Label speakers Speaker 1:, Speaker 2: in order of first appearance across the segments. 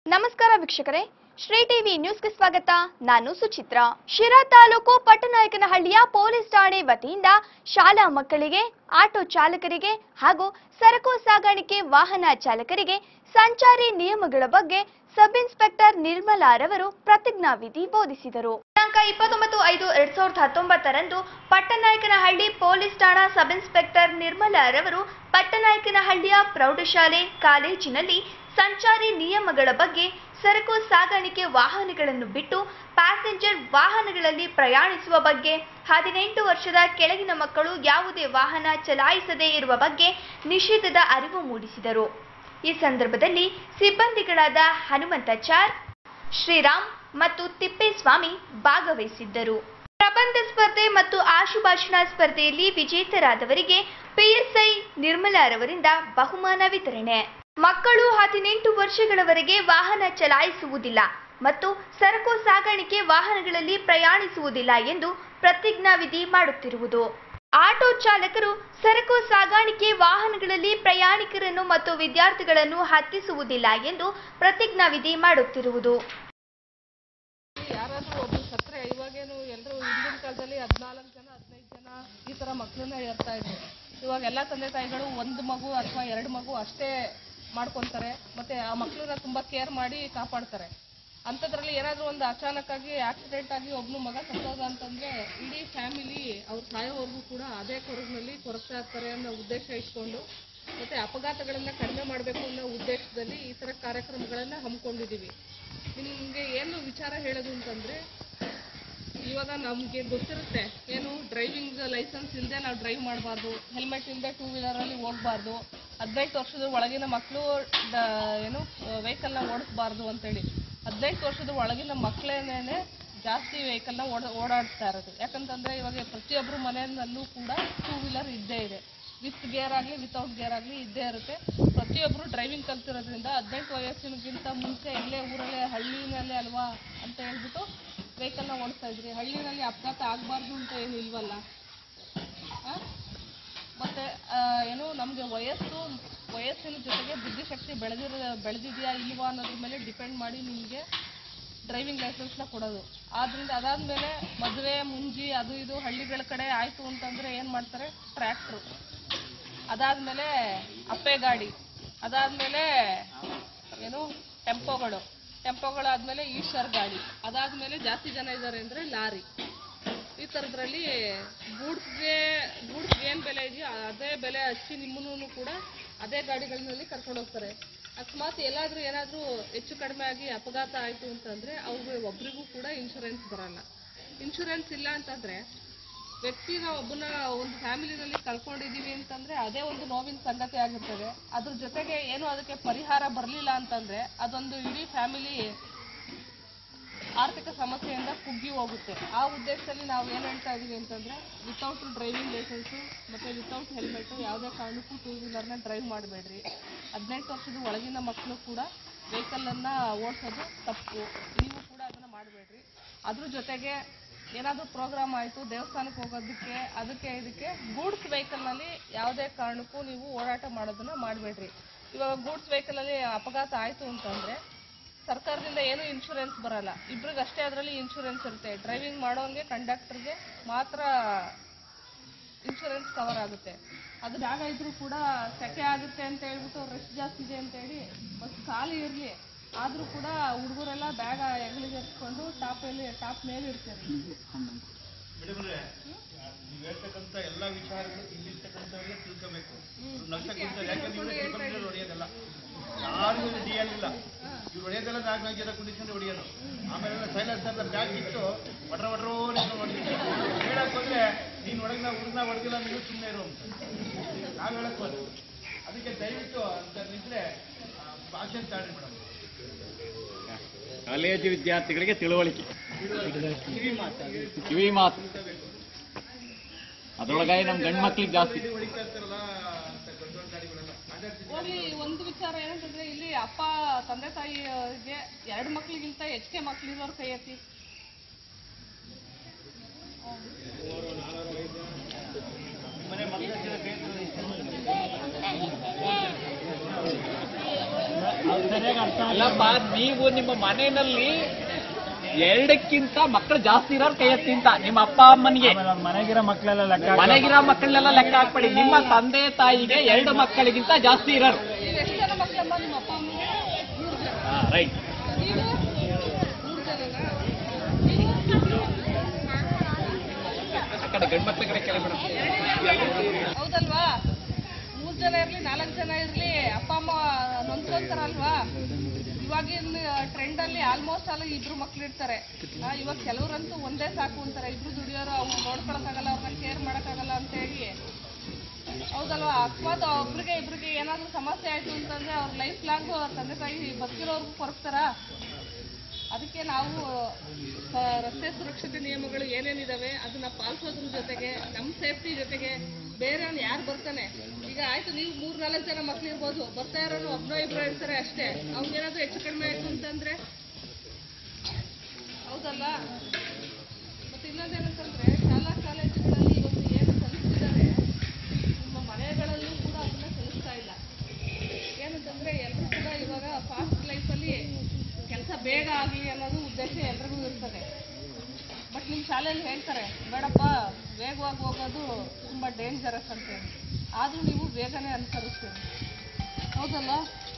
Speaker 1: ನಮಸ್ಕಾರ ವೀಕ್ಷಕರೇ ಶ್ರೀ ಟಿವಿ ನ್ಯೂಸ್ಗೆ ಸ್ವಾಗತ ನಾನು ಸುಚಿತ್ರಾ ಶಿರಾ ತಾಲೂಕು ಪಟ್ಟನಾಯಕನಹಳ್ಳಿಯ ಪೊಲೀಸ್ ಠಾಣೆ ವತಿಯಿಂದ ಶಾಲಾ ಮಕ್ಕಳಿಗೆ ಆಟೋ ಚಾಲಕರಿಗೆ ಹಾಗೂ ಸರಕು ಸಾಗಾಣಿಕೆ ವಾಹನ ಚಾಲಕರಿಗೆ ಸಂಚಾರಿ ನಿಯಮಗಳ ಬಗ್ಗೆ ಸಬ್ ಇನ್ಸ್ಪೆಕ್ಟರ್ ನಿರ್ಮಲಾರವರು ಪ್ರತಿಜ್ಞಾವಿಧಿ ಬೋಧಿಸಿದರು ದಿನಾಂಕ ಇಪ್ಪತ್ತೊಂಬತ್ತು ಐದು ಎರಡ್ ಸಾವಿರದ ಹತ್ತೊಂಬತ್ತರಂದು ಪಟ್ಟನಾಯಕನಹಳ್ಳಿ ಪೊಲೀಸ್ ಠಾಣಾ ಸಬ್ ಇನ್ಸ್ಪೆಕ್ಟರ್ ನಿರ್ಮಲಾರವರು ಪಟ್ಟನಾಯಕನಹಳ್ಳಿಯ ಪ್ರೌಢಶಾಲೆ ಕಾಲೇಜಿನಲ್ಲಿ ಸಂಚಾರಿ ನಿಯಮಗಳ ಬಗ್ಗೆ ಸರಕು ಸಾಗಾಣಿಕೆ ವಾಹನಗಳನ್ನು ಬಿಟ್ಟು ಪ್ಯಾಸೆಂಜರ್ ವಾಹನಗಳಲ್ಲಿ ಪ್ರಯಾಣಿಸುವ ಬಗ್ಗೆ ಹದಿನೆಂಟು ವರ್ಷದ ಕೆಳಗಿನ ಮಕ್ಕಳು ಯಾವುದೇ ವಾಹನ ಚಲಾಯಿಸದೇ ಇರುವ ಬಗ್ಗೆ ನಿಷೇಧದ ಅರಿವು ಮೂಡಿಸಿದರು ಈ ಸಂದರ್ಭದಲ್ಲಿ ಸಿಬ್ಬಂದಿಗಳಾದ ಹನುಮಂತಾಚಾರ್ ಶ್ರೀರಾಮ್ ಮತ್ತು ತಿಪ್ಪೇಸ್ವಾಮಿ ಭಾಗವಹಿಸಿದ್ದರು ಪ್ರಬಂಧ ಸ್ಪರ್ಧೆ ಮತ್ತು ಆಶುಭಾಷಣ ಸ್ಪರ್ಧೆಯಲ್ಲಿ ವಿಜೇತರಾದವರಿಗೆ ಪಿಎಸ್ಐ ನಿರ್ಮಲಾರವರಿಂದ ಬಹುಮಾನ ವಿತರಣೆ ಮಕ್ಕಳು ಹದಿನೆಂಟು ವರ್ಷಗಳವರೆಗೆ ವಾಹನ ಚಲಾಯಿಸುವುದಿಲ್ಲ ಮತ್ತು ಸರಕು ಸಾಗಾಣಿಕೆ ವಾಹನಗಳಲ್ಲಿ ಪ್ರಯಾಣಿಸುವುದಿಲ್ಲ ಎಂದು ಪ್ರತಿಜ್ಞಾವಿಧಿ ಮಾಡುತ್ತಿರುವುದು ಆಟೋ ಚಾಲಕರು ಸರಕು ಸಾಗಾಣಿಕೆ ವಾಹನಗಳಲ್ಲಿ ಪ್ರಯಾಣಿಕರನ್ನು ಮತ್ತು ವಿದ್ಯಾರ್ಥಿಗಳನ್ನು ಹತ್ತಿಸುವುದಿಲ್ಲ ಎಂದು ಪ್ರತಿಜ್ಞಾವಿಧಿ ಮಾಡುತ್ತಿರುವುದು
Speaker 2: ಯಾರಾದ್ರೂ ಒಬ್ರು ಸತ್ರೆ ಇವಾಗೇನು ಎಲ್ಲರೂ ಹಿಂದಿನ ಕಾಲದಲ್ಲಿ ಹದಿನಾಲ್ಕು ಜನ ಹದಿನೈದು ಜನ ಈ ಥರ ಮಕ್ಕಳನ್ನ ಏರ್ತಾ ಇದ್ರು ಇವಾಗ ಎಲ್ಲ ತಂದೆ ತಾಯಿಗಳು ಒಂದು ಮಗು ಅಥವಾ ಎರಡು ಮಗು ಅಷ್ಟೇ ಮಾಡ್ಕೊತಾರೆ ಮತ್ತೆ ಆ ಮಕ್ಕಳನ್ನ ತುಂಬಾ ಕೇರ್ ಮಾಡಿ ಕಾಪಾಡ್ತಾರೆ ಅಂಥದ್ರಲ್ಲಿ ಏನಾದರೂ ಒಂದು ಅಚಾನಕ್ ಆಗಿ ಆಕ್ಸಿಡೆಂಟ್ ಆಗಿ ಒಬ್ನು ಮಗ ಸತ್ತೋದ ಅಂತಂದ್ರೆ ಇಡೀ ಫ್ಯಾಮಿಲಿ ಅವ್ರು ಸಾಯೋವರೆಗೂ ಕೂಡ ಅದೇ ಕೊರಗಿನಲ್ಲಿ ಕೊರಗ್ತಾ ಇರ್ತಾರೆ ಅನ್ನೋ ಉದ್ದೇಶ ಇಟ್ಕೊಂಡು ಮತ್ತೆ ಅಪಘಾತಗಳನ್ನ ಕಡಿಮೆ ಮಾಡಬೇಕು ಅನ್ನೋ ಉದ್ದೇಶದಲ್ಲಿ ಈ ಥರ ಕಾರ್ಯಕ್ರಮಗಳನ್ನ ಹಮ್ಮಿಕೊಂಡಿದ್ದೀವಿ ನಿಮಗೆ ಏನು ವಿಚಾರ ಹೇಳೋದು ಅಂತಂದ್ರೆ ಇವಾಗ ನಮಗೆ ಗೊತ್ತಿರುತ್ತೆ ಏನು ಡ್ರೈವಿಂಗ್ ಲೈಸೆನ್ಸ್ ಇಲ್ಲದೆ ನಾವು ಡ್ರೈವ್ ಮಾಡಬಾರ್ದು ಹೆಲ್ಮೆಟ್ ಇಲ್ಲದೆ ಟೂ ವೀಲರಲ್ಲಿ ಹೋಗಬಾರ್ದು ಹದಿನೆಂಟು ವರ್ಷದ ಒಳಗಿನ ಮಕ್ಕಳು ಏನು ವೆಹಿಕಲ್ನ ಓಡಿಸ್ಬಾರ್ದು ಅಂತೇಳಿ ಹದಿನೆಂಟು ವರ್ಷದ ಒಳಗಿನ ಮಕ್ಕಳೇನೆ ಜಾಸ್ತಿ ವೆಹಿಕಲ್ನ ಓಡ ಓಡಾಡ್ತಾ ಇರೋದು ಯಾಕಂತಂದ್ರೆ ಇವಾಗ ಪ್ರತಿಯೊಬ್ಬರ ಮನೆಯಲ್ಲೂ ಕೂಡ ಟೂ ವೀಲರ್ ಇದ್ದೇ ಇದೆ ವಿತ್ ಗೇರ್ ಆಗಲಿ ವಿತೌಟ್ ಗೇರ್ ಆಗಲಿ ಇದ್ದೇ ಇರುತ್ತೆ ಪ್ರತಿಯೊಬ್ಬರು ಡ್ರೈವಿಂಗ್ ಕಲ್ತಿರೋದ್ರಿಂದ ಹದಿನೆಂಟು ವಯಸ್ಸಿನಗಿಂತ ಮುಂಚೆ ಇಲ್ಲೇ ಊರಲ್ಲೇ ಹಳ್ಳಿನಲ್ಲೇ ಅಲ್ವಾ ಅಂತ ಹೇಳ್ಬಿಟ್ಟು ವೆಹಿಕಲ್ನ ಓಡಿಸ್ತಾ ಇದ್ರಿ ಹಳ್ಳಿನಲ್ಲಿ ಅಪಘಾತ ಆಗಬಾರ್ದು ಅಂತ ಏನು ಇಲ್ವಲ್ಲ ಆ? ಮತ್ತೆ ಆ, ಏನು ನಮಗೆ ವಯಸ್ಸು ವಯಸ್ಸಿನ ಜೊತೆಗೆ ಬುದ್ಧಿಶಕ್ತಿ ಬೆಳೆದಿರೋ ಬೆಳೆದಿದೆಯಾ ಇಲ್ವಾ ಅನ್ನೋದ್ರ ಮೇಲೆ ಡಿಪೆಂಡ್ ಮಾಡಿ ನಿಮಗೆ ಡ್ರೈವಿಂಗ್ ಲೈಸೆನ್ಸ್ನ ಕೊಡೋದು ಆದ್ರಿಂದ ಅದಾದ್ಮೇಲೆ ಮದುವೆ ಮುಂಜಿ ಅದು ಇದು ಹಳ್ಳಿಗಳ ಕಡೆ ಆಯಿತು ಅಂತಂದ್ರೆ ಏನು ಮಾಡ್ತಾರೆ ಟ್ರ್ಯಾಕ್ಟ್ರು ಅದಾದ್ಮೇಲೆ ಅಪ್ಪೆ ಗಾಡಿ ಅದಾದ್ಮೇಲೆ ಏನು ಟೆಂಪೋಗಳು ಟೆಂಪೋಗಳಾದ್ಮೇಲೆ ಈಶ್ವರ್ ಗಾಡಿ ಅದಾದ್ಮೇಲೆ ಜಾಸ್ತಿ ಜನ ಇದ್ದಾರೆ ಅಂದ್ರೆ ಲಾರಿ ಈ ಥರದ್ರಲ್ಲಿ ಗೂಡ್ಸ್ಗೆ ಗೂಡ್ಸ್ಗೆ ಏನು ಬೆಲೆ ಇದೆಯೋ ಅದೇ ಬೆಲೆ ಹಚ್ಚಿ ನಿಮ್ಮನ್ನು ಕೂಡ ಅದೇ ಗಾಡಿಗಳಲ್ಲಿ ಕರ್ಕೊಂಡು ಹೋಗ್ತಾರೆ ಅಕಸ್ಮಾತ್ ಎಲ್ಲಾದ್ರೂ ಏನಾದರೂ ಹೆಚ್ಚು ಕಡಿಮೆ ಆಗಿ ಅಪಘಾತ ಆಯಿತು ಅಂತಂದ್ರೆ ಅವ್ರಿಗೆ ಒಬ್ರಿಗೂ ಕೂಡ ಇನ್ಶೂರೆನ್ಸ್ ಬರಲ್ಲ ಇನ್ಶೂರೆನ್ಸ್ ಇಲ್ಲ ಅಂತಂದ್ರೆ ವ್ಯಕ್ತಿನ ಒಬ್ಬನ ಒಂದು ಫ್ಯಾಮಿಲಿನಲ್ಲಿ ಕಳ್ಕೊಂಡಿದೀವಿ ಅಂತಂದ್ರೆ ಅದೇ ಒಂದು ನೋವಿನ ಸಂಗತಿ ಆಗಿರ್ತದೆ ಅದ್ರ ಜೊತೆಗೆ ಏನು ಅದಕ್ಕೆ ಪರಿಹಾರ ಬರಲಿಲ್ಲ ಅಂತಂದ್ರೆ ಅದೊಂದು ಇಡೀ ಫ್ಯಾಮಿಲಿ ಆರ್ಥಿಕ ಸಮಸ್ಯೆಯಿಂದ ಕುಗ್ಗಿ ಹೋಗುತ್ತೆ ಆ ಉದ್ದೇಶದಲ್ಲಿ ನಾವು ಏನು ಹೇಳ್ತಾ ಇದೀವಿ ಅಂತಂದ್ರೆ ವಿತೌಟ್ ಡ್ರೈವಿಂಗ್ ಲೈಸೆನ್ಸು ಮತ್ತೆ ವಿತೌಟ್ ಹೆಲ್ಮೆಟ್ ಯಾವುದೇ ಕಾರಣಕ್ಕೂ ಟೂ ವೀಲರ್ನ ಡ್ರೈವ್ ಮಾಡಬೇಡ್ರಿ ಹದಿನೆಂಟು ವರ್ಷದ ಒಳಗಿನ ಮಕ್ಕಳು ಕೂಡ ವೆಹಿಕಲನ್ನು ಓಡಿಸೋದು ತಪ್ಪು ನೀವು ಕೂಡ ಅದನ್ನು ಮಾಡಬೇಡ್ರಿ ಅದ್ರ ಜೊತೆಗೆ ಏನಾದರೂ ಪ್ರೋಗ್ರಾಮ್ ಆಯಿತು ದೇವಸ್ಥಾನಕ್ಕೆ ಹೋಗೋದಕ್ಕೆ ಅದಕ್ಕೆ ಇದಕ್ಕೆ ಗೂಡ್ಸ್ ವೆಹಿಕಲ್ನಲ್ಲಿ ಯಾವುದೇ ಕಾರಣಕ್ಕೂ ನೀವು ಓಡಾಟ ಮಾಡೋದನ್ನ ಮಾಡಬೇಡ್ರಿ ಇವಾಗ ಗೂಡ್ಸ್ ವೆಹಿಕಲಲ್ಲಿ ಅಪಘಾತ ಆಯಿತು ಅಂತಂದರೆ ಸರ್ಕಾರದಿಂದ ಏನು ಇನ್ಶೂರೆನ್ಸ್ ಬರಲ್ಲ ಇಬ್ರಿಗಷ್ಟೇ ಅದರಲ್ಲಿ ಇನ್ಶೂರೆನ್ಸ್ ಇರುತ್ತೆ ಡ್ರೈವಿಂಗ್ ಮಾಡೋಂಗೆ ಕಂಡಕ್ಟರ್ಗೆ ಮಾತ್ರ ಇನ್ಶೂರೆನ್ಸ್ ಕವರ್ ಆಗುತ್ತೆ ಅದು ಜಾಗ ಇದ್ರೂ ಕೂಡ ಸೆಕೆ ಆಗುತ್ತೆ ಅಂತ ಹೇಳ್ಬಿಟ್ಟು ರಶ್ ಜಾಸ್ತಿ ಇದೆ ಅಂತ ಹೇಳಿ ಬಸ್ ಖಾಲಿ ಇರಲಿ ಆದರೂ ಕೂಡ ಹುಡುಗರೆಲ್ಲ ಬ್ಯಾಗ ಹೆಗಲಿಗೆ ಎತ್ಕೊಂಡು ಟಾಪಲ್ಲಿ ಟಾಪ್ ಮೇಲೆ ಇರ್ತಾರೆ
Speaker 3: ಮೇಡಮ್ರೆ ನೀವು ಹೇಳ್ತಕ್ಕಂಥ ಎಲ್ಲ ವಿಚಾರಗಳು ಇಲ್ಲಿರ್ತಕ್ಕಂಥವ್ರಿಗೆ ತಿಳ್ಕೋಬೇಕು ನಗ್ತಾ ಕೂರ್ತಾರೆ ಯಾಕಂದ್ರೆ ಇವ್ರು ತಿಳ್ಕೊಂಡಿರೋರು ಹೊಡೆಯೋದಲ್ಲ ಯಾರಿಗೂ ಡಿ ಎಲ್ ಇಲ್ಲ ಇವ್ರು ಹೊಡೆಯೋದೆಲ್ಲ ನಾಲ್ಕು ನಾಲ್ಕು ಜನ ಕುಂಡಿಸ್ಕೊಂಡು ಹೊಡೆಯೋದು ಆಮೇಲೆ ಸೈಲೆನ್ಸ್ ಅಂತ ಬ್ಯಾಗ್ ಇಟ್ಟು ಒಡ್ರ ಒಡ್ರೋ ನೀನು ಹೊಡೆದಿದ್ದೆ ಹೇಳಕ್ ಹೋದ್ರೆ ನೀನು ಒಳಗೆ ನಾವು ಹುಡುಗನ ಹೊಡೆದಿಲ್ಲ ನೀವು ಸುಮ್ಮನೆ ಇರು ಅಂತ ನಾವು ಹೇಳಕ್ ಹೋದ್ರೆ ಅದಕ್ಕೆ ದಯವಿಟ್ಟು ಅಂತ ನಿಂತ್ರೆ ಭಾಷೆ ತಾಳಿ ಮೇಡಮ್
Speaker 4: ಕಾಲೇಜು ವಿದ್ಯಾರ್ಥಿಗಳಿಗೆ ತಿಳುವಳಿಕೆ ಕಿವಿ ಮಾತು ಅದ್ರೊಳಗಾಗಿ ನಮ್ಮ ಗಂಡು ಮಕ್ಳಿಗೆ ಜಾಸ್ತಿ
Speaker 3: ಹೊಡಿತಾ ಇರ್ತಾರಲ್ಲ ಅಂತ ದೊಡ್ಡ ದೊಡ್ಡ ಗಾಡಿಗಳೆಲ್ಲ ಅದೇ
Speaker 2: ಹೋಗ್ಲಿ ಒಂದು ವಿಚಾರ ಏನಂತಂದ್ರೆ ಇಲ್ಲಿ ಅಪ್ಪ ತಂದೆ ತಾಯಿಗೆ ಎರಡು ಮಕ್ಳಿಗಿಂತ ಹೆಚ್ಚಿಗೆ ಮಕ್ಳಿರೋರು ಕೈ ಎತ್ತಿ
Speaker 3: ಮನೆ ಮಕ್ಕಳ ಜೊತೆ ಕೈ ಎತ್ತಿ.
Speaker 4: ಅಲ್ಲಪ್ಪ ನೀವು ನಿಮ್ಮ ಮನೆಯಲ್ಲಿ ಎರಡಕ್ಕಿಂತ ಮಕ್ಕಳು ಜಾಸ್ತಿ ಇರೋರು ಕೈ ಎತ್ತಿ ಅಂತ ನಿಮ್ಮ ಅಪ್ಪ ಅಮ್ಮನಿಗೆ
Speaker 5: ಮನೆಗಿರೋ ಮಕ್ಕಳೆಲ್ಲ ಲೆಕ್ಕ
Speaker 4: ಮನೆಗಿರೋ ಮಕ್ಕಳನ್ನೆಲ್ಲ ಲೆಕ್ಕ ಹಾಕ್ಬೇಡಿ ನಿಮ್ಮ ತಂದೆ ತಾಯಿಗೆ ಎರಡು ಮಕ್ಕಳಿಗಿಂತ ಜಾಸ್ತಿ ಇರೋರು
Speaker 2: ನೀವು ಎಷ್ಟು ಜನ ಮಕ್ಕಳಮ್ಮ ನಿಮ್ಮ ಅಪ್ಪ ಅಮ್ಮನಿಗೆ
Speaker 4: ರೈಟ್
Speaker 2: ನೀವು ಮೂರು ಜನನಾ
Speaker 4: ಆ ಕಡೆ ಗಂಡು ಮಕ್ಳ ಕಡೆ ಕೇಳಿ ಮೇಡಮ್
Speaker 2: ಹೌದಲ್ವಾ ಮೂರ್ ಜನ ಇರ್ಲಿ ನಾಲ್ಕು ಜನ ಇರ್ಲಿ ಅಪ್ಪ ಅಮ್ಮ ನೊಂದ್ಕೊಂತಾರಲ್ವಾ ಇವಾಗಿನ ಟ್ರೆಂಡ್ ಅಲ್ಲಿ ಆಲ್ಮೋಸ್ಟ್ ಅಲ್ಲಿ ಇಬ್ರು ಮಕ್ಳು ಇರ್ತಾರೆ ಆ, ಇವಾಗ ಕೆಲವರಂತೂ ಒಂದೇ ಸಾಕು ಅಂತಾರೆ ಇಬ್ರು ದುಡಿಯೋರು ಅವ್ರು ನೋಡ್ಕೊಳಕ್ಕಾಗಲ್ಲ ಅವ್ರನ್ನ ಕೇರ್ ಮಾಡಕ್ಕಾಗಲ್ಲ ಅಂತ ಹೇಳಿ ಹೌದಲ್ವಾ ಅಕಸ್ಮಾತ್ ಒಬ್ರಿಗೆ ಇಬ್ರಿಗೆ ಏನಾದ್ರೂ ಸಮಸ್ಯೆ ಆಯ್ತು ಅಂತಂದ್ರೆ ಅವ್ರ ಲೈಫ್ ಲಾಂಗ್ ತಂದೆ ತಾಯಿ ಬದುಕಿರೋರ್ಗು ಕೊರಗ್ತಾರ ಅದಕ್ಕೆ ನಾವು ಆ, ರಸ್ತೆ ಸುರಕ್ಷತೆ ನಿಯಮಗಳು ಏನೇನಿದಾವೆ ಅದನ್ನ ಪಾಲಿಸೋದ್ರ ಜೊತೆಗೆ ನಮ್ಮ ಸೇಫ್ಟಿ ಜೊತೆಗೆ ಬೇರೆಯವ್ನು ಯಾರು ಬರ್ತಾನೆ ಈಗ ಆಯ್ತು ನೀವು ಮೂರ್ ನಾಲ್ಕು ಜನ ಮಕ್ಳು ಇರ್ಬೋದು ಬರ್ತಾ ಇರೋನು ಒಬ್ಬನೋ ಇಬ್ಬರು ಇರ್ತಾರೆ ಅಷ್ಟೇ ಅವ್ನಿಗೇನಾದ್ರೂ ಹೆಚ್ಚು ಕಡಿಮೆ ಆಯ್ತು ಅಂತಂದ್ರೆ ಹೌದಲ್ಲ ಮತ್ತೆ ಇನ್ನೊಂದೇನಂತಂದ್ರೆ ಶಾಲಾ ಕಾಲೇಜುಗಳಲ್ಲಿ ಇವತ್ತು ಏನು ಕಲಿಸ್ತಿದ್ದಾರೆ ನಿಮ್ಮ ಮನೆಗಳಲ್ಲೂ ಕೂಡ ಅದನ್ನ ಕಲಿಸ್ತಾ ಇಲ್ಲ ಏನಂತಂದ್ರೆ ಎಲ್ಲರೂ ಕೂಡ ಇವಾಗ ಫಾಸ್ಟ್ ಲೈಫಲ್ಲಿ ಕೆಲಸ ಬೇಗ ಆಗಲಿ ಅನ್ನೋದು ಉದ್ದೇಶ ಎಲ್ರಿಗೂ ಇರ್ತದೆ ಬಟ್ ನಿಮ್ಮ ಶಾಲೆಯಲ್ಲಿ ಹೇಳ್ತಾರೆ ಬೇಡಪ್ಪ ವೇಗವಾಗಿ ಹೋಗೋದು ತುಂಬ ಡೇಂಜರಸ್ ಅಂತೇಳಿ ಆದರೂ ನೀವು ಬೇಗನೆ ಅನುಸರಿಸ್ತೀರಿ ಹೌದಲ್ಲ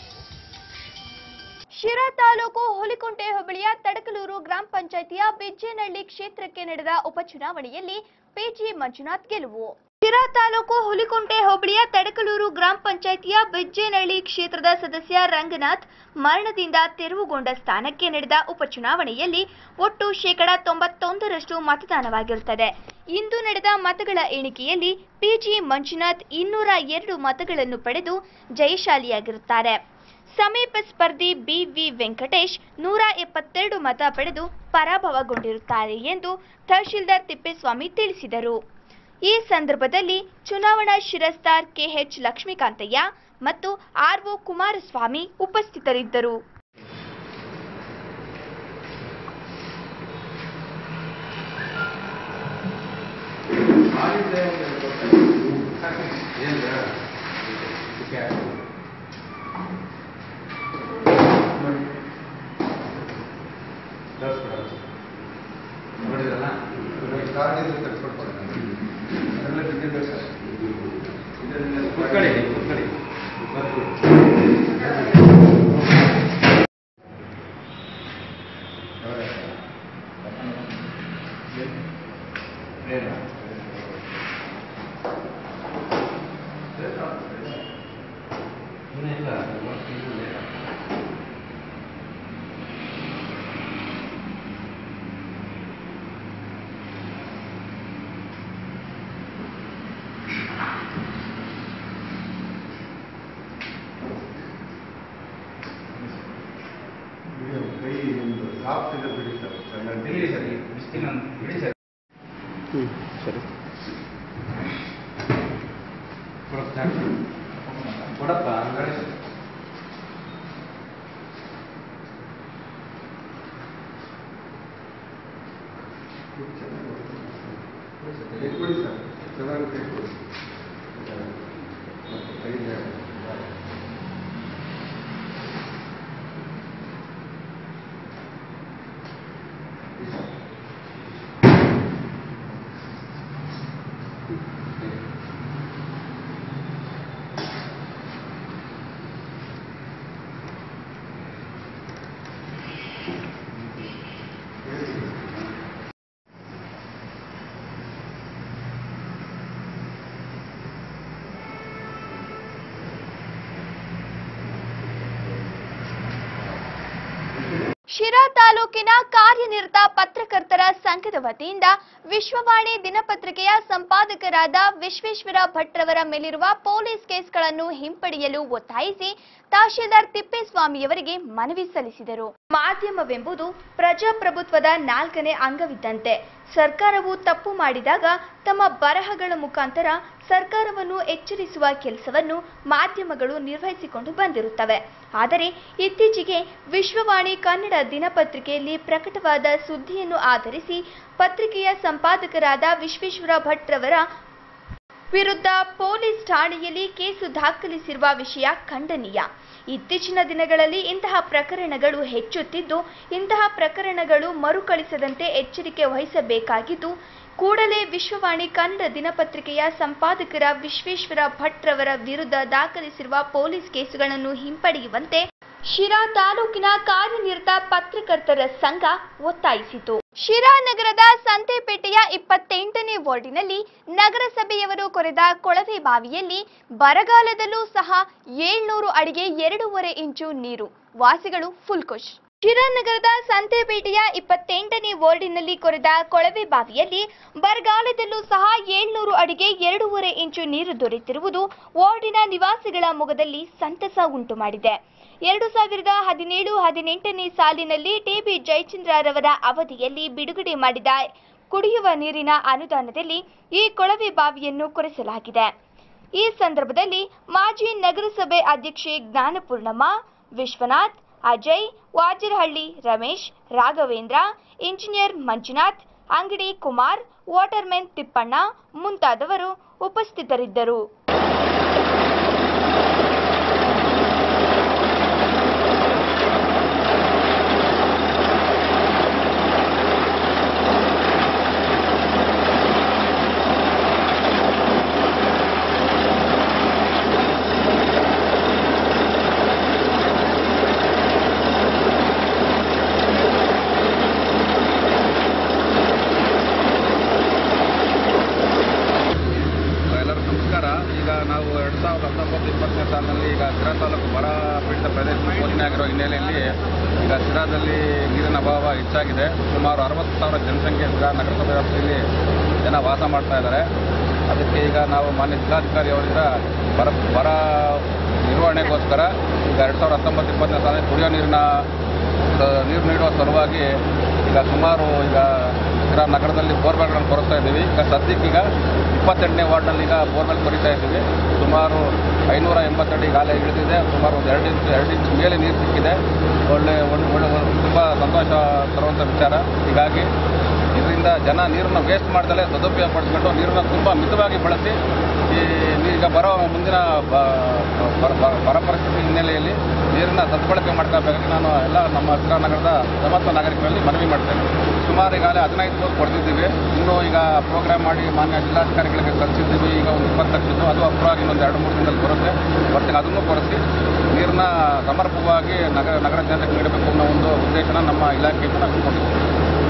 Speaker 1: ಶಿರಾ ತಾಲೂಕು ಹುಲಿಕುಂಟೆ ಹೋಬಳಿಯ ತಡಕಲೂರು ಗ್ರಾಮ ಪಂಚಾಯಿತಿಯ ಬಿಜ್ಜೇನಹಳ್ಳಿ ಕ್ಷೇತ್ರಕ್ಕೆ ನಡೆದ ಉಪಚುನಾವಣೆಯಲ್ಲಿ ಪಿಜಿ ಮಂಜುನಾಥ್ ಗೆಲುವು ಶಿರಾ ತಾಲೂಕು ಹುಲಿಕುಂಟೆ ಹೋಬಳಿಯ ತಡಕಲೂರು ಗ್ರಾಮ ಪಂಚಾಯಿತಿಯ ಬಿಜ್ಜೇನಹಳ್ಳಿ ಕ್ಷೇತ್ರದ ಸದಸ್ಯ ರಂಗನಾಥ್ ಮರಣದಿಂದ ತೆರವುಗೊಂಡ ಸ್ಥಾನಕ್ಕೆ ನಡೆದ ಉಪಚುನಾವಣೆಯಲ್ಲಿ ಒಟ್ಟು ಶೇಕಡ ತೊಂಬತ್ತೊಂದರಷ್ಟು ಮತದಾನವಾಗಿರುತ್ತದೆ ಇಂದು ನಡೆದ ಮತಗಳ ಎಣಿಕೆಯಲ್ಲಿ ಪಿಜಿ ಮಂಜುನಾಥ್ ಇನ್ನೂರ ಎರಡು ಮತಗಳನ್ನು ಪಡೆದು ಜಯಶಾಲಿಯಾಗಿರುತ್ತಾರೆ ಸಮೀಪ ಸ್ಪರ್ಧಿ ಬಿವಿ ವೆಂಕಟೇಶ್ ನೂರ ಎಪ್ಪತ್ತೆರಡು ಮತ ಪಡೆದು ಪರಾಭವಗೊಂಡಿರುತ್ತಾರೆ ಎಂದು ತಹಶೀಲ್ದಾರ್ ತಿಪ್ಪೇಸ್ವಾಮಿ ತಿಳಿಸಿದರು ಈ ಸಂದರ್ಭದಲ್ಲಿ ಚುನಾವಣಾ ಶಿರಸ್ತಾರ್ ಕೆಎಚ್ ಲಕ್ಷ್ಮೀಕಾಂತಯ್ಯ ಮತ್ತು ಆರ್ಒ ಕುಮಾರಸ್ವಾಮಿ ಉಪಸ್ಥಿತರಿದ್ದರು
Speaker 6: ಕೈ ಒಂದು ಸಾಫ್ಟ್ ಇದೆ ಬಿಡಿ ಸರ್ ಚೆನ್ನಾಗಿ ಬಿಡಿ ಸರ್ ಕೊಡಪ್ಪ ಕೊಡಿ ಸರ್ ಚೆನ್ನಾಗಿ ಕೈ ಕೊಡಿ ಮತ್ತೆ ಕೈ
Speaker 1: ಶಿರಾ ತಾಲೂಕಿನ ಕಾರ್ಯನಿರತ ಪತ್ರಕರ್ತರ ಸಂಘದ ವತಿಯಿಂದ ವಿಶ್ವವಾಣಿ ದಿನಪತ್ರಿಕೆಯ ಸಂಪಾದಕರಾದ ವಿಶ್ವೇಶ್ವರ ಭಟ್ರವರ ಮೇಲಿರುವ ಪೊಲೀಸ್ ಕೇಸ್ಗಳನ್ನು ಹಿಂಪಡೆಯಲು ಒತ್ತಾಯಿಸಿ ತಹಶೀಲ್ದಾರ್ ತಿಪ್ಪೇಸ್ವಾಮಿಯವರಿಗೆ ಮನವಿ ಸಲ್ಲಿಸಿದರು ಮಾಧ್ಯಮವೆಂಬುದು ಪ್ರಜಾಪ್ರಭುತ್ವದ ನಾಲ್ಕನೇ ಅಂಗವಿದ್ದಂತೆ ಸರ್ಕಾರವು ತಪ್ಪು ಮಾಡಿದಾಗ ತಮ್ಮ ಬರಹಗಳ ಮುಖಾಂತರ ಸರ್ಕಾರವನ್ನು ಎಚ್ಚರಿಸುವ ಕೆಲಸವನ್ನು ಮಾಧ್ಯಮಗಳು ನಿರ್ವಹಿಸಿಕೊಂಡು ಬಂದಿರುತ್ತವೆ ಆದರೆ ಇತ್ತೀಚೆಗೆ ವಿಶ್ವವಾಣಿ ಕನ್ನಡ ದಿನಪತ್ರಿಕೆಯಲ್ಲಿ ಪ್ರಕಟವಾದ ಸುದ್ದಿಯನ್ನು ಆಧರಿಸಿ ಪತ್ರಿಕೆಯ ಸಂಪಾದಕರಾದ ವಿಶ್ವೇಶ್ವರ ಭಟ್ರವರ ವಿರುದ್ಧ ಪೊಲೀಸ್ ಠಾಣೆಯಲ್ಲಿ ಕೇಸು ದಾಖಲಿಸಿರುವ ವಿಷಯ ಖಂಡನೀಯ ಇತ್ತೀಚಿನ ದಿನಗಳಲ್ಲಿ ಇಂತಹ ಪ್ರಕರಣಗಳು ಹೆಚ್ಚುತ್ತಿದ್ದು ಇಂತಹ ಪ್ರಕರಣಗಳು ಮರುಕಳಿಸದಂತೆ ಎಚ್ಚರಿಕೆ ವಹಿಸಬೇಕಾಗಿದ್ದು ಕೂಡಲೇ ವಿಶ್ವವಾಣಿ ಕನ್ನಡ ದಿನಪತ್ರಿಕೆಯ ಸಂಪಾದಕರ ವಿಶ್ವೇಶ್ವರ ಭಟ್ರವರ ವಿರುದ್ಧ ದಾಖಲಿಸಿರುವ ಪೊಲೀಸ್ ಕೇಸುಗಳನ್ನು ಹಿಂಪಡೆಯುವಂತೆ ಶಿರಾ ತಾಲೂಕಿನ ಕಾರ್ಯನಿರತ ಪತ್ರಕರ್ತರ ಸಂಘ ಒತ್ತಾಯಿಸಿತು ಶಿರಾ ನಗರದ ಸಂತೆಪೇಟೆಯ ಇಪ್ಪತ್ತೆಂಟನೇ ವಾರ್ಡಿನಲ್ಲಿ ನಗರಸಭೆಯವರು ಕೊರೆದ ಕೊಳವೆ ಬಾವಿಯಲ್ಲಿ ಬರಗಾಲದಲ್ಲೂ ಸಹ ಏಳ್ನೂರು ಅಡಿಗೆ ಎರಡೂವರೆ ಇಂಚು ನೀರು ವಾಸಿಗಳು ಫುಲ್ ಖುಷ್ ಶಿರಾ ನಗರದ ಸಂತೆಪೇಟೆಯ ಇಪ್ಪತ್ತೆಂಟನೇ ವಾರ್ಡಿನಲ್ಲಿ ಕೊರೆದ ಕೊಳವೆ ಬಾವಿಯಲ್ಲಿ ಬರಗಾಲದಲ್ಲೂ ಸಹ ಏಳ್ನೂರು ಅಡಿಗೆ ಎರಡೂವರೆ ಇಂಚು ನೀರು ದೊರೆತಿರುವುದು ವಾರ್ಡಿನ ನಿವಾಸಿಗಳ ಮೊಗದಲ್ಲಿ ಸಂತಸ ಉಂಟು ಮಾಡಿದೆ ಎರಡು ಸಾವಿರದ ಹದಿನೇಳು ಹದಿನೆಂಟನೇ ಸಾಲಿನಲ್ಲಿ ಟಿಬಿ ಜಯಚಂದ್ರರವರ ಅವಧಿಯಲ್ಲಿ ಬಿಡುಗಡೆ ಮಾಡಿದ ಕುಡಿಯುವ ನೀರಿನ ಅನುದಾನದಲ್ಲಿ ಈ ಕೊಳವೆ ಬಾವಿಯನ್ನು ಕೊರೆಸಲಾಗಿದೆ ಈ ಸಂದರ್ಭದಲ್ಲಿ ಮಾಜಿ ನಗರಸಭೆ ಅಧ್ಯಕ್ಷೆ ಜ್ಞಾನಪೂರ್ಣಮ್ಮ ವಿಶ್ವನಾಥ್ ಅಜಯ್ ವಾಜರಹಳ್ಳಿ ರಮೇಶ್ ರಾಘವೇಂದ್ರ ಇಂಜಿನಿಯರ್ ಮಂಜುನಾಥ್ ಅಂಗಡಿ ಕುಮಾರ್ ವಾಟರ್ಮೆನ್ ತಿಪ್ಪಣ್ಣ ಮುಂತಾದವರು ಉಪಸ್ಥಿತರಿದ್ದರು
Speaker 6: ಎಲ್ಲರಿಗೂ ನಮಸ್ಕಾರ ಈಗ ನಾವು ಎರಡು ಸಾವಿರದ ಹತ್ತೊಂಬತ್ತು ಇಪ್ಪತ್ತನೇ ಸಾಲಿನಲ್ಲಿ ಈಗ ಸಿರಾ ತಾಲೂಕು ಬರ ಪೀಡಿತ ಪ್ರದೇಶ ಘೋಷಣೆ ಆಗಿರೋ ಹಿನ್ನೆಲೆಯಲ್ಲಿ ಈಗ ಸಿರಾದಲ್ಲಿ ನೀರಿನ ಅಭಾವ ಹೆಚ್ಚಾಗಿದೆ ಸುಮಾರು ಅರವತ್ತು ಸಾವಿರ ಜನಸಂಖ್ಯೆ ಸಿರಾ ನಗರಸಭೆ ವ್ಯಾಪ್ತಿಯಲ್ಲಿ ಜನ ವಾಸ ಮಾಡ್ತಾ ಇದ್ದಾರೆ ಅದಕ್ಕೆ ಈಗ ನಾವು ಮಾನ್ಯ ಜಿಲ್ಲಾಧಿಕಾರಿ ಅವರಿಂದ ಬರ ಬರ ನಿರ್ವಹಣೆಗೋಸ್ಕರ ಈಗ ಎರಡು ಸಾವಿರದ ಹತ್ತೊಂಬತ್ತು ಇಪ್ಪತ್ತನೇ ಸಾಲಿನಲ್ಲಿ ಕುಡಿಯೋ ನೀರಿನ ಸ- ನೀರು ನೀಡುವ ಸಲುವಾಗಿ ಈಗ ಸುಮಾರು ಈಗ ಸಿರಾ ನಗರದಲ್ಲಿ ಬೋರ್ವೆಲ್ಗಳನ್ನು ಕೊರೆಸ್ತಾ ಇದ್ದೀವಿ ಈಗ ಸದ್ಯಕ್ಕೆ ಈಗ ಇಪ್ಪತ್ತೆಂಟನೇ ವಾರ್ಡ್ನಲ್ಲಿ ಈಗ ಬೋರ್ವೆಲ್ ಕೊರಿತಾ ಇದ್ದೀವಿ ಸುಮಾರು ಐನೂರ ಎಂಬತ್ತೆರಡು ಈಗಾಗಲೇ ಇಳಿದಿದೆ ಸುಮಾರು ಒಂದು ಎರಡು ಇಂಚು ಎರಡು ಇಂಚು ಮೇಲೆ ನೀರು ಸಿಕ್ಕಿದೆ ಒಳ್ಳೆ ಒಳ್ಳೆ ಒಳ್ಳೆ ತುಂಬ ಸಂತೋಷ ತರುವಂಥ ವಿಚಾರ ಹೀಗಾಗಿ ಇದರಿಂದ ಜನ ನೀರನ್ನು ವೇಸ್ಟ್ ಮಾಡ್ದಲೇ ಸದುಪಯೋಗ ಪಡಿಸ್ಕೊಂಡು ನೀರನ್ನು ತುಂಬ ಮಿತವಾಗಿ ಬಳಸಿ ಈ ಈಗ ಬರೋ ಮುಂದಿನ ಬ- ಬರ- ಬರ- ಬರ ಪರಿಸ್ಥಿತಿ ಹಿನ್ನೆಲೆಯಲ್ಲಿ ನೀರನ್ನ ಸದ್ಬಳಕೆ ಮಾಡ್ಕೋಬೇಕಾಗಿ ನಾನು ಎಲ್ಲ ನಮ್ಮ ಹತ್ರ ನಗರದ ಸಮಸ್ತ ನಾಗರಿಕರಲ್ಲಿ ಮನವಿ ಮಾಡ್ತೇನೆ ಸುಮಾರು ಈಗಾಗಲೇ ಹದಿನೈದು ಬೋರ್ ಕೊಡ್ತಿದ್ದೀವಿ ಇನ್ನೂ ಈಗ ಪ್ರೋಗ್ರಾಮ್ ಮಾಡಿ ಮಾನ್ಯ ಜಿಲ್ಲಾಧಿಕಾರಿಗಳಿಗೆ ಕಳಿಸಿದ್ದೀವಿ ಈಗ ಒಂದು ಇಪ್ಪತ್ತು ಲಕ್ಷದ್ದು ಅದು ಅಪ್ರೂವ್ ಇನ್ನೊಂದು ಎರಡು ಮೂರು ದಿನದಲ್ಲಿ ಬರುತ್ತೆ ಬರ್ತೀನಿ ಅದನ್ನು ಕೊಡಿಸಿ ನೀರನ್ನ ಸಮರ್ಪಕವಾಗಿ ನಗರ ನಗರ ಜನತೆಗೆ ನೀಡಬೇಕು ಅನ್ನೋ ಒಂದು ಉದ್ದೇಶನ ನಮ್ಮ ಇಲಾಖೆಯಿಂದ ನಾವು ಇಟ್ಕೊಂಡಿದ್ದೀವಿ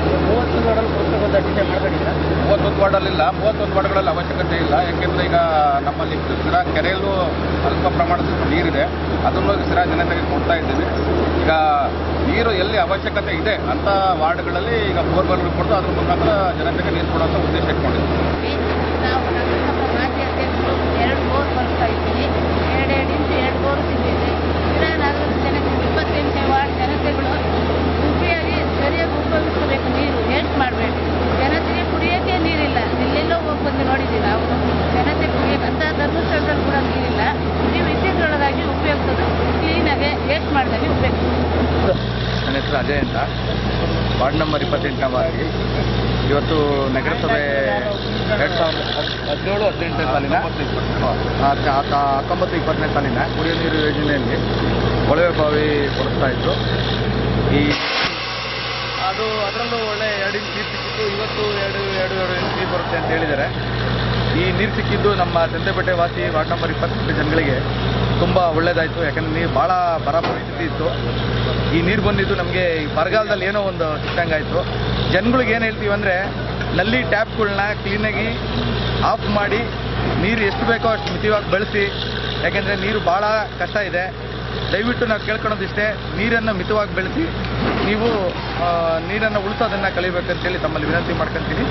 Speaker 6: ಮೂವತ್ತೊಂದು ವಾರ್ಡಲ್ಲಿಲ್ಲ ಮೂವತ್ತೊಂದು ವಾರ್ಡ್ಗಳಲ್ಲಿ ಅವಶ್ಯಕತೆ ಇಲ್ಲ ಯಾಕೆಂದರೆ ಈಗ ನಮ್ಮಲ್ಲಿ ಸಿರಾ ಕೆರೆಯಲ್ಲೂ ಅಲ್ಪ ಪ್ರಮಾಣದ ನೀರಿದೆ ಅದನ್ನು ಸಿರಾ ಜನತೆಗೆ ಕೊಡ್ತಾ ಇದ್ದೀವಿ ಈಗ ನೀರು ಎಲ್ಲಿ ಅವಶ್ಯಕತೆ ಇದೆ ಅಂತ ವಾರ್ಡ್ಗಳಲ್ಲಿ ಈಗ ಬೋರ್ವೆಲ್ಗಳು ಕೊಟ್ಟು ಅದ್ರ ಮುಖಾಂತರ ಜನತೆಗೆ ನೀರು ಕೊಡುವಂಥ ಉದ್ದೇಶ ಇಟ್ಕೊಂಡಿದ್ದೀವಿ
Speaker 5: ನಾವು ನಗರಸಭಾ ಮಾಜಿ ಅಧ್ಯಕ್ಷರು ಎರಡು ಬೋರ್ ಬರ್ತಾ ಇದ್ದೀವಿ ಎರಡೆರಡು ಇಂಚು ಎರಡು ಬೋರ್ ಸಿಕ್ಕಿದೆ ಶಿರಾ ನಗರದ ಜನತೆ ಇಪ್ಪತ್ತೆಂಟನೇ ವಾರ್ಡ್ ಜನತೆಗಳು ಉಪಯೋಗಿ ಸರಿಯಾಗಿ ಉಪಯೋಗಿಸಬೇಕು ನೀರು ವೇಸ್ಟ್ ಮಾಡಬೇಡಿ ಜನತೆಗೆ ಕುಡಿಯೋಕ್ಕೆ ನೀರಿಲ್ಲ ಎಲ್ಲೆಲ್ಲೋ ಹೋಗಿ ಬಂದು ನೋಡಿದ್ದೀವಿ ನಾವು ಜನತೆ ಕುಡಿಯೋಕೆ ಅಂತ ಧರ್ಮಸ್ಥಳದಲ್ಲಿ ಕೂಡ ನೀರಿಲ್ಲ ನೀವು ಇದ್ದಿದ್ರೊಳಗಾಗಿ ಉಪಯೋಗಿಸೋದು ಕ್ಲೀನಾಗಿ ವೇಸ್ಟ್ ಮಾಡ್ದಂಗೆ ಉಪಯೋಗಿಸಿ
Speaker 6: ನನ್ನ ಹೆಸರು ಅಜಯ್ ಅಂತ ವಾರ್ಡ್ ನಂಬರ್ ಇಪ್ಪತ್ತೆಂಟನೇ ವಾರ್ಡ್ಗೆ ಇವತ್ತು ನಗರಸಭೆ ಎರಡು ಸಾವಿರದ ಹದಿನೇಳು ಹದಿನೆಂಟನೇ ಸಾಲಿನ ಆ, ಆ- ಆ- ಹತ್ತೊಂಬತ್ತು ಇಪ್ಪತ್ತನೇ ಸಾಲಿನ ಕುಡಿಯೋ ನೀರು ಯೋಜನೆಯಲ್ಲಿ ಕೊಳವೆ ಬಾವಿ ಕೊಡಿಸ್ತಾ ಇತ್ತು ಈ ಅದು ಅದರಲ್ಲೂ ಒಳ್ಳೆ ಎರಡು ಇಂಚ್ ನೀರು ಸಿಕ್ಕಿತ್ತು ಇವತ್ತು ಎರಡು ಎರಡು ಎರಡು ಇಂಚ್ ನೀರು ಬರುತ್ತೆ ಅಂತ ಹೇಳಿದ್ದಾರೆ ಈ ನೀರು ಸಿಕ್ಕಿದ್ದು ನಮ್ಮ ಚಂದ್ರಪೇಟೆ ವಾಸಿ ವಾರ್ಡ್ ನಂಬರ್ ಇಪ್ಪತ್ತೆಂಟು ಜನಗಳಿಗೆ ತುಂಬ ಒಳ್ಳೇದಾಯಿತು ಯಾಕಂದರೆ ನೀರು ಭಾಳ ಬರ ಪರಿಸ್ಥಿತಿ ಇತ್ತು ಈ ನೀರು ಬಂದಿದ್ದು ನಮಗೆ ಬರಗಾಲದಲ್ಲಿ ಏನೋ ಒಂದು ಸಿಕ್ಕಂಗಾಯಿತು ಜನಗಳಿಗೆ ಏನು ಹೇಳ್ತೀವಿ ಅಂದರೆ ನಲ್ಲಿ ಟ್ಯಾಪ್ಗಳನ್ನ ಕ್ಲೀನಾಗಿ ಆಫ್ ಮಾಡಿ ನೀರು ಎಷ್ಟು ಬೇಕೋ ಅಷ್ಟು ಮಿತವಾಗಿ ಬಳಸಿ ಯಾಕೆಂದರೆ ನೀರು ಭಾಳ ಕಷ್ಟ ಇದೆ ದಯವಿಟ್ಟು ನಾವು ಕೇಳ್ಕೊಳೋದಿಷ್ಟೇ ನೀರನ್ನು ಮಿತವಾಗಿ ಬೆಳೆಸಿ ನೀವು ಆ, ನೀರನ್ನು ಉಳಿಸೋದನ್ನು ಕಲಿಬೇಕಂತೇಳಿ ತಮ್ಮಲ್ಲಿ ವಿನಂತಿ ಮಾಡ್ಕೊತೀನಿ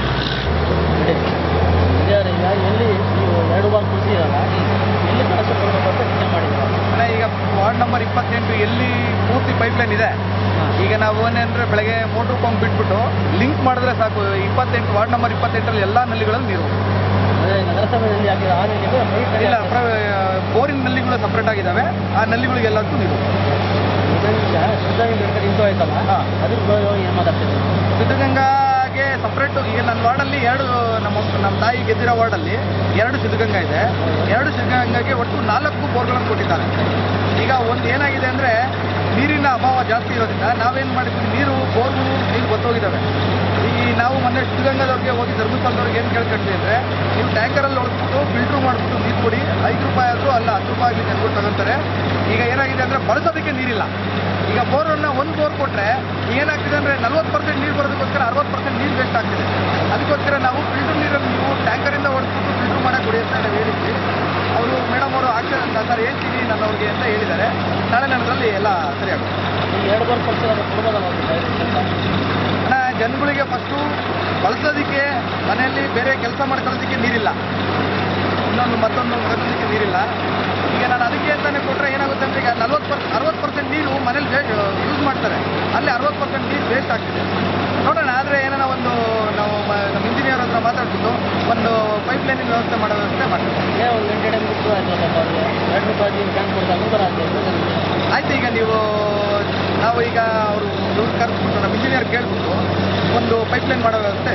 Speaker 7: ಎಲ್ಲಿ ನೀವು ಎರಡು ಬಾರ್ ಕೊಡ್ತೀರಲ್ಲ ಎಲ್ಲಿ ಕನೆಕ್ಷನ್ ಕೊಡಬೇಕು ಅಂತ ಯೋಚನೆ ಮಾಡಿದ್ದೀರಾ
Speaker 6: ಅಣ್ಣ, ಈಗ ವಾರ್ಡ್ ನಂಬರ್ ಇಪ್ಪತ್ತೆಂಟು ಎಲ್ಲಿ ಪೂರ್ತಿ ಪೈಪ್ಲೈನ್ ಇದೆ ಈಗ ನಾವು ಏನಂದ್ರೆ ಬೆಳಗ್ಗೆ ಮೋಟ್ರ್ ಪಂಪ್ ಬಿಟ್ಬಿಟ್ಟು ಲಿಂಕ್ ಮಾಡಿದ್ರೆ ಸಾಕು ಇಪ್ಪತ್ತೆಂಟು ವಾರ್ಡ್ ನಂಬರ್ ಇಪ್ಪತ್ತೆಂಟರಲ್ಲಿ ಎಲ್ಲ ನಲ್ಲಿಗಳಲ್ಲಿ ನೀರು
Speaker 7: ಅದೇ ನಗರಸಭೆಯಲ್ಲಿ ಆಗಿರೋ ಆ ನೀರಿಗೆ ಬರೀ
Speaker 6: ಇಲ್ಲ ಬೋರಿನ ನಲ್ಲಿಗಳು ಸಪ್ರೇಟ್ ಆಗಿದ್ದಾವೆ ಆ ನಲ್ಲಿಗಳಿಗೆಲ್ಲದಕ್ಕೂ ನೀರು
Speaker 7: ಸಿದ್ಧಗಂಗಾ ಸಿದ್ಧಗಂಗಾ ಕಡೆ ನಿಂತು ಆಯ್ತಲ್ಲ
Speaker 6: ಹಾ.
Speaker 7: ಅದ್ರ ಬಗ್ಗೆ ಏನು ಮಾತಾಡ್ತಿದ್ದೀವಿ
Speaker 6: ಸಿದ್ಧಗಂಗಾ
Speaker 8: ಶುದ್ಧಗಂಗಾಗೆ ಸಪ್ರೇಟ್ ಈಗ ನನ್ನ ವಾರ್ಡಲ್ಲಿ ಎರಡು ನಮ್ಮ ನಮ್ಮ ತಾಯಿ ಗೆದ್ದಿರೋ ವಾರ್ಡಲ್ಲಿ ಎರಡು ಶುದ್ಧಗಂಗಾ ಇದೆ ಎರಡು ಶುದ್ಧಗಂಗಾಗೆ ಒಟ್ಟು ನಾಲ್ಕು ಬೋರ್ಗಳನ್ನು ಕೊಟ್ಟಿದ್ದಾರೆ ಈಗ ಒಂದು ಏನಾಗಿದೆ ಅಂದರೆ ನೀರಿನ ಅಭಾವ ಜಾಸ್ತಿ ಇರೋದ್ರಿಂದ ನಾವೇನು ಮಾಡಿದ್ವಿ ನೀರು ಬೋರ್ಗಳು ನೀರು ಗೊತ್ತೋಗಿದ್ದಾವೆ ಈ ನಾವು ಮೊನ್ನೆ ಶುದ್ಧಗಂಗಾದವ್ರಿಗೆ ಹೋಗಿ ಧರ್ಮಸ್ಥಳದವ್ರಿಗೆ ಏನು ಕೇಳ್ಕೊಳ್ತೀವಿ ಅಂದರೆ ನೀವು ಟ್ಯಾಂಕರಲ್ಲಿ ಹೊಡೆದ್ಬಿಟ್ಟು ಫಿಲ್ಟ್ರ್ ಮಾಡಿಬಿಟ್ಟು ನೀರು ಕೊಡಿ ಐದು ರೂಪಾಯಿ ಆದರೂ ಅಲ್ಲ ಹತ್ತು ರೂಪಾಯಿ ಆಗಲಿ ಜನಗಳು ತಗೊಂತಾರೆ ಈಗ ಏನಾಗಿದೆ ಅಂದರೆ ಬಳಸೋದಕ್ಕೆ ನೀರಿಲ್ಲ ಈಗ ಬೋರನ್ನು ಒಂದು ಬೋರ್ ಕೊಟ್ಟರೆ ಏನಾಗ್ತಿದೆ ಅಂದರೆ ನಲ್ವತ್ತು ಪರ್ಸೆಂಟ್ ನೀರು ಬರೋದಕ್ಕೋಸ್ಕರ ಅರವತ್ತು ಪರ್ಸೆಂಟ್ ನೀರು ವೇಸ್ಟ್ ಆಗ್ತಿದೆ ಅದಕ್ಕೋಸ್ಕರ ನಾವು ಫಿಲ್ಟರ್ ನೀರನ್ನು ನೀವು ಟ್ಯಾಂಕರಿಂದ ಹೊಡೆದ್ಬಿಟ್ಟು ಫಿಲ್ಟರ್ ಮಾಡಕ್ಕೆ ಕೊಡಿ ಅಂತ ನಾವು ಹೇಳಿದ್ವಿ ಅವರು ಮೇಡಮ್ ಅವರು ಆಗ್ತದೆ ಅಂತ ಸರ್ ಹೇಳ್ತೀನಿ ನನ್ನವ್ರಿಗೆ ಅಂತ ಹೇಳಿದ್ದಾರೆ ನಾಳೆ ನನ್ನದ್ರಲ್ಲಿ ಎಲ್ಲ ಸರಿಯಾಗುತ್ತೆ
Speaker 7: ಈ ಎರಡು ಬೋರ್ ಕೊಡ್ತಿರೋದು ಕೊಡ್ಬೋದಲ್ಲ ಒಂದು direct ಅಂತ?
Speaker 8: ಅಣ್ಣ ಜನಗಳಿಗೆ ಫಸ್ಟು ಬಳಸೋದಕ್ಕೆ ಮನೆಯಲ್ಲಿ ಬೇರೆ ಕೆಲಸ ಮಾಡಿ ಕಳಿಸೋದಕ್ಕೆ ನೀರಿಲ್ಲ ಇನ್ನೊಂದು ಮತ್ತೊಂದು ಕಳಿಸೋದಕ್ಕೆ ನೀರಿಲ್ಲ ಈಗ ನಾನು ಅದಕ್ಕೆ ಅಂತಾನೆ ಕೊಟ್ಟರೆ ಏನಾಗುತ್ತೆ ಅಂದರೆ ಈಗ ನಲ್ವತ್ತು ಪರ್ ಅರವತ್ತು ಪರ್ಸೆಂಟ್ ನೀರು ಮನೇಲಿ ಯೂಸ್ ಮಾಡ್ತಾರೆ ಅಲ್ಲಿ ಅರವತ್ತು ಪರ್ಸೆಂಟ್ ನೀರು ವೇಸ್ಟ್ ಆಗ್ತಿದೆ ನೋಡೋಣ ಆದರೆ ಏನಾರ ಒಂದು ನಾವು ಮ- ನಮ್ಮ ಇಂಜಿನಿಯರ್ ಹತ್ರ ಮಾತಾಡ್ಬಿಟ್ಟು ಒಂದು ಪೈಪ್ ಲೈನಿನ ವ್ಯವಸ್ಥೆ ಮಾಡೋ ವ್ಯವಸ್ಥೆ ಮಾಡ್ತೀವಿ
Speaker 7: ಇದೇ ಒಂದು ಗಂಟೆ ಟೈಮ್ ಬಿಟ್ಟು ಆಯ್ತು ಸ್ವಲ್ಪ ಅವ್ರಿಗೆ ಎರಡು ರೂಪಾಯಿ ನೀವು ಕ್ಯಾನ್ ಕೊಡ್ತಾ ಅನುಕೂಲ ಆಗ್ತದೆ
Speaker 8: ಆಯ್ತು ಈಗ ನೀವು ನಾವು ಈಗ ಅವರು ಇವ್ರು ಕರೆಸ್ಬಿಟ್ಟು ನಮ್ಮ ಇಂಜಿನಿಯರ್ ಕೇಳ್ಬಿಟ್ಟು ಒಂದು ಪೈಪ್ ಲೈನ್ ಮಾಡೋ ವ್ಯವಸ್ಥೆ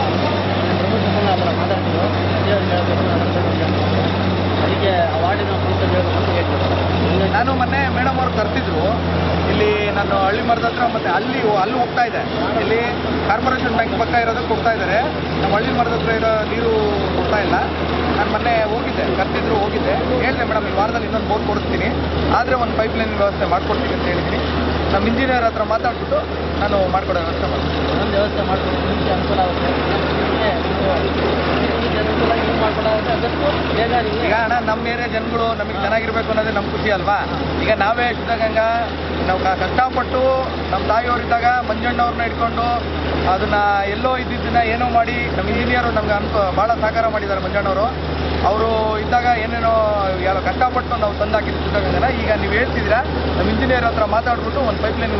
Speaker 7: ಪ್ರಮುಖ ಆ ಥರ ಮಾತಾಡ್ತಿದ್ರು ಇಂಜಿನಿಯರ್ ಹೇಳ್ಬೇಕು ನನ್ನ ಹತ್ರ ಒಂದು ಕೆಲಸ ಇದೆ. ಅದಕ್ಕೆ ಆ ವಾರ್ಡಿನ ಪ್ರಮುಖ ಹೇಳ್ಬೇಕು ಅಂತ ಹೇಳ್ತಿದ್ರು
Speaker 8: ನಾನು ಮೊನ್ನೆ ಮೇಡಮ್ ಅವ್ರು ಕರೆಸಿದ್ರು ಇಲ್ಲಿ ನಾನು ಹಳ್ಳಿ ಮರದ ಹತ್ರ ಮತ್ತೆ ಅಲ್ಲಿ ಅಲ್ಲಿ ಹೋಗ್ತಾ ಇದೆ ಇಲ್ಲಿ ಕಾರ್ಪೊರೇಷನ್ ಬ್ಯಾಂಕ್ ಪಕ್ಕ ಇರೋದಕ್ಕೆ ಹೋಗ್ತಾ ಇದ್ದಾರೆ ನಮ್ಮ ಹಳ್ಳಿ ಮರದ ಹತ್ರ ಇರೋ ನೀರು ಕೊಡ್ತಾ ಇಲ್ಲ ನಾನು ಮೊನ್ನೆ ಹೋಗಿದ್ದೆ ಕರೆಸಿದ್ರು ಹೋಗಿದ್ದೆ ಹೇಳಿದೆ ಮೇಡಮ್ ಈ ವಾರದಲ್ಲಿ ಇನ್ನೊಂದು ಬೋರ್ ಕೊಡಿಸ್ತೀನಿ ಆದರೆ ಒಂದು ಪೈಪ್ ಲೈನ್ ವ್ಯವಸ್ಥೆ ಮಾಡ್ಕೊಡ್ತೀನಿ ಅಂತ ಹೇಳಿದ್ದೀನಿ ನಮ್ಮ ಇಂಜಿನಿಯರ್ ಹತ್ರ ಮಾತಾಡ್ಬಿಟ್ಟು ನಾನು ಮಾಡ್ಕೊಡೋ ವ್ಯವಸ್ಥೆ ಮಾಡ್ತೀನಿ
Speaker 7: ಒಂದು ವ್ಯವಸ್ಥೆ ಮಾಡ್ಕೊಂಡು ಮುಂಚೆ ಅನುಕೂಲ ಆಗುತ್ತೆ ನಿಮಗೆ ನೀವು ಅನುಕೂಲ ನೀವು ಮಾಡ್ಕೊಳ್ಳೋದಾಗುತ್ತೆ ಅದಕ್ಕೂ ಬೇಗ ನೀವು
Speaker 8: ಈಗ ಅಣ್ಣ ನಮ್ಮ ಏರಿಯಾ ಜನಗಳು ನಮಗೆ ಚೆನ್ನಾಗಿರ್ಬೇಕು ಅನ್ನೋದೇ ನಮ್ಮ ಖುಷಿ ಅಲ್ವಾ ಈಗ ನಾವೇ ಶುದ್ಧಗಂಗಾ ನಾವು ಕ- ಕಷ್ಟಪಟ್ಟು ನಮ್ಮ ತಾಯಿಯವರಿದ್ದಾಗ ಮಂಜಣ್ಣವ್ರನ್ನ ಇಟ್ಕೊಂಡು ಅದನ್ನ ಎಲ್ಲೋ ಇದ್ದಿದ್ದನ್ನ ಏನೋ ಮಾಡಿ ನಮ್ಮ ಇಂಜಿನಿಯರು ನಮ್ಗೆ ಅನ್ಕೋ ಭಾಳ ಸಹಕಾರ ಮಾಡಿದ್ದಾರೆ ಮಂಜಣ್ಣವರು ಅವರು ಇದ್ದಾಗ ಏನೇನೋ ಯಾರೋ ಕಷ್ಟಪಟ್ಟು ನಾವು ತಂದಾಕಿದ್ದು ಶುದ್ಧಗಂಗನ ಈಗ ನೀವು ಹೇಳ್ತಿದ್ದೀರಾ ನಮ್ಮ ಇಂಜಿನಿಯರ್ ಹತ್ರ ಮಾತಾಡ್ಬಿಟ್ಟು ಒಂದು ಪೈಪ್ ಲೈನ್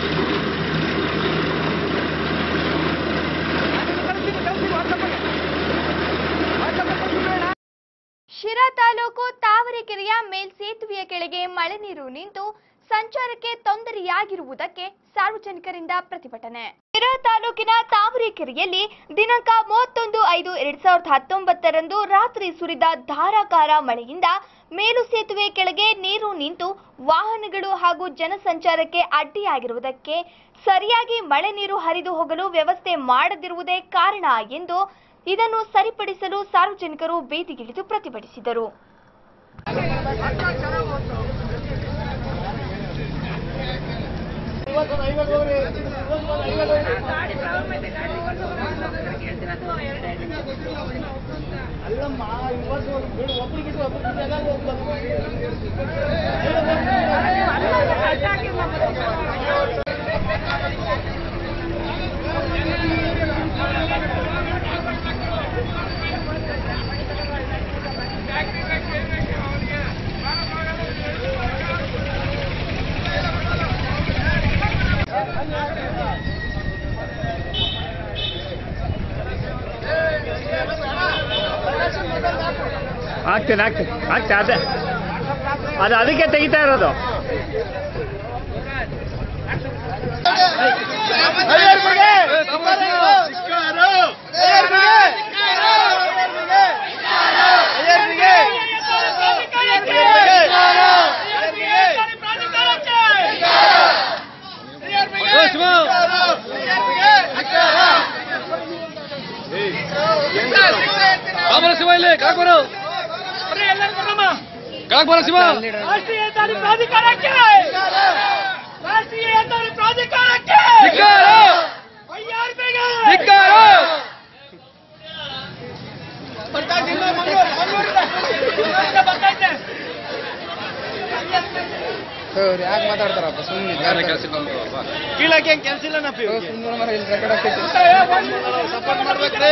Speaker 1: ಶಿರಾ ತಾಲೂಕು ತಾವರೆಕೆರೆಯ ಮೇಲ್ಸೇತುವೆಯ ಕೆಳಗೆ ಮಳೆ ನೀರು ನಿಂತು ಸಂಚಾರಕ್ಕೆ ತೊಂದರೆಯಾಗಿರುವುದಕ್ಕೆ ಸಾರ್ವಜನಿಕರಿಂದ ಪ್ರತಿಭಟನೆ ಶಿರಾ ತಾಲೂಕಿನ ತಾವರೆಕೆರೆಯಲ್ಲಿ ದಿನಾಂಕ ಮೂವತ್ತೊಂದು ಐದು ಎರಡ್ ಸಾವಿರದ ಹತ್ತೊಂಬತ್ತರಂದು ರಾತ್ರಿ ಸುರಿದ ಧಾರಾಕಾರ ಮಳೆಯಿಂದ ಮೇಲು ಸೇತುವೆ ಕೆಳಗೆ ನೀರು ನಿಂತು ವಾಹನಗಳು ಹಾಗೂ ಜನಸಂಚಾರಕ್ಕೆ ಅಡ್ಡಿಯಾಗಿರುವುದಕ್ಕೆ ಸರಿಯಾಗಿ ಮಳೆ ನೀರು ಹರಿದು ಹೋಗಲು ವ್ಯವಸ್ಥೆ ಮಾಡದಿರುವುದೇ ಕಾರಣ ಎಂದು ಇದನ್ನು ಸರಿಪಡಿಸಲು ಸಾರ್ವಜನಿಕರು ಬೀದಿಗಿಳಿದು ಪ್ರತಿಭಟಿಸಿದರು
Speaker 9: ಆಗ್ತೇನೆ ಆಗ್ತೇನೆ ಆಗ್ತೇ ಅದೇ ಅದು ಅದಕ್ಕೆ ತೆಗಿತಾ ಇರೋದು
Speaker 10: ರಾಷ್ಟ್ರೀಯ ಹೆದ್ದಾರಿ ಪ್ರಾಧಿಕಾರಕ್ಕೆ ರಾಷ್ಟ್ರೀಯ ಹೆದ್ದಾರಿ ಪ್ರಾಧಿಕಾರಕ್ಕೆ ಐಆರ್ಪಿಗೆ ಬರ್ತೈತೆ
Speaker 8: ಯಾಕೆ ಮಾತಾಡ್ತಾರಪ್ಪ ಸುಮ್ಮನೆ
Speaker 9: ಕೀಳಕ್ಕೆ ಕೆಲಸ ಇಲ್ಲ ನಾ
Speaker 8: ಸಪೋರ್ಟ್ ಮಾಡ್ಬೇಕ್ರಿ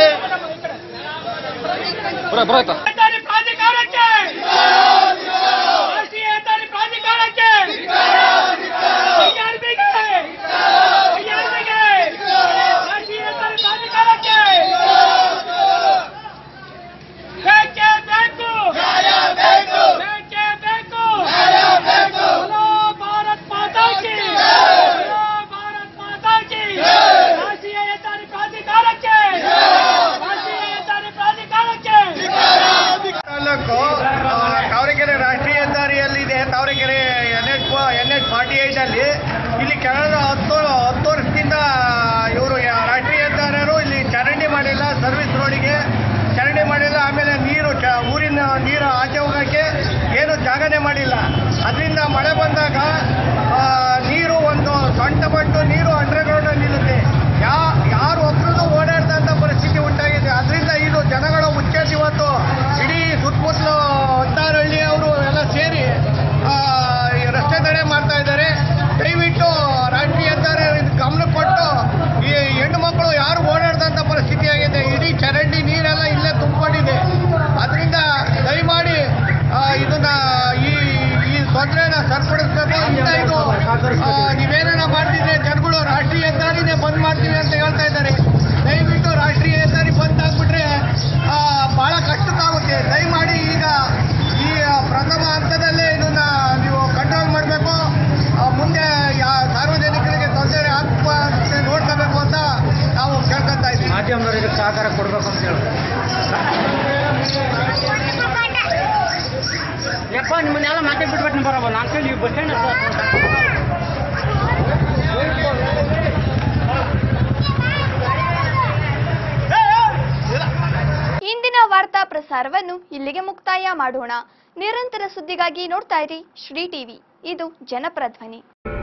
Speaker 10: ಹೆದ್ದಾರಿ ಪ್ರಾಧಿಕಾರಕ್ಕೆ ರಾಷ್ಟ್ರೀಯ ಹೆದ್ದಾರಿ ಪ್ರಾಧಿಕಾರಕ್ಕೆ ಐಆರ್ಪಿಗೆ ಐಆರ್ಪಿಗೆ ರಾಷ್ಟ್ರೀಯ ಹೆದ್ದಾರಿ ಪ್ರಾಧಿಕಾರಕ್ಕೆ ಬೇಕೇ ಬೇಕು ಬೇಕೇ ಬೇಕು बोलो भारत माता की बोलो भारत माता की राष्ट्रीय ಹೆದ್ದಾರಿ ಪ್ರಾಧಿಕಾರಕ್ಕೆ
Speaker 11: ಮಾಡಿಲ್ಲ ಅದರಿಂದ ಮಳೆ ಬಂದಾಗ ಆ, ನೀರು ಒಂದು ಸೊಂಟ ಮಟ್ಟು ನೀರು ಅಂಡರ್ಗ್ರೌಂಡ್ ನಿಲ್ಲುತ್ತೆ ಯಾ ಯಾರು ಒಬ್ಬರದು ಓಡಾಡ್ದಂಥ ಪರಿಸ್ಥಿತಿ ಉಂಟಾಗಿದೆ ಅದರಿಂದ ಇದು ಜನಗಳ ಉಚ್ಚೇಸ ಇವತ್ತು ಇಡೀ ಸುತ್ತಮುತ್ತಲು ಹತ್ತಾರಹಳ್ಳಿ ಅವರು ಎಲ್ಲ ಸೇರಿ ಆ, ಈ ರಸ್ತೆ ತಡೆ ಮಾಡ್ತಾ ಇದ್ದಾರೆ ದಯವಿಟ್ಟು ರಾಷ್ಟ್ರೀಯ ಹೆದ್ದಾರಿ ಇದು ಗಮನ ಕೊಟ್ಟು ಈ ಹೆಣ್ಣು ಮಕ್ಕಳು ಯಾರು ಓಡಾಡ್ದಂಥ ಪರಿಸ್ಥಿತಿ ಆಗಿದೆ ಇಡೀ ಚರಂಡಿ ನೀರೆಲ್ಲ ಇಲ್ಲೇ ತುಂಬಿಕೊಂಡಿದೆ ಅದರಿಂದ ದಯಮಾಡಿ ಆ, ಇದನ್ನ ಈ ಈ ತೊಂದರೆನ ಸರಿಪಡಿಸ್ಬೇಕು ಇಂಥ ಇದು ಆ, ನೀವೇನೇನ ಮಾಡ್ತಿದ್ರೆ ಜನಗಳು ರಾಷ್ಟ್ರೀಯ ಹೆದ್ದಾರಿನೇ ಬಂದ್ ಮಾಡ್ತೀವಿ ಅಂತ ಹೇಳ್ತಾ ಇದ್ದಾರೆ ದಯವಿಟ್ಟು ರಾಷ್ಟ್ರೀಯ ಹೆದ್ದಾರಿ ಬಂದ್ ಆಗ್ಬಿಟ್ರೆ ಆ, ಬಹಳ ಕಷ್ಟಕ್ಕಾಗುತ್ತೆ ದಯಮಾಡಿ ಈಗ ಈ ಆ, ಪ್ರಥಮ ಹಂತದಲ್ಲೇ ಇದನ್ನ ನೀವು ಕಂಟ್ರೋಲ್ ಮಾಡಬೇಕು ಮುಂದೆ ಯಾ- ಸಾರ್ವಜನಿಕರಿಗೆ ತೊಂದರೆ ಆಗ್ಬಾರ್ದು ನೋಡ್ಕೋಬೇಕು ಅಂತ ನಾವು ಕೇಳ್ಕೊತಾ ಇದ್ದೀವಿ
Speaker 7: ಮಾಧ್ಯಮದವರು ಇದಕ್ಕೆ ಸಹಕಾರ ಕೊಡಬೇಕು ಅಂತ ಹೇಳಿ ಯಪ್ಪ ನಿಮ್ಮನ್ನೆಲ್ಲ ಮಾತೇ ಬಿಟ್ಬಿಟ್ಟು ಬರಬ ನಾಲ್ಕು ಕೈ ನೀವು ಬಸ್ ಸ್ಟ್ಯಾಂಡ್
Speaker 1: ಇಂದಿನ ವಾರ್ತಾ ಪ್ರಸಾರವನ್ನು ಇಲ್ಲಿಗೆ ಮುಕ್ತಾಯ ಮಾಡೋಣ ನಿರಂತರ ಸುದ್ದಿಗಾಗಿ ನೋಡ್ತಾ ಇರಿ ಶ್ರೀ ಟಿವಿ ಇದು ಜನಪ್ರಧ್ವನಿ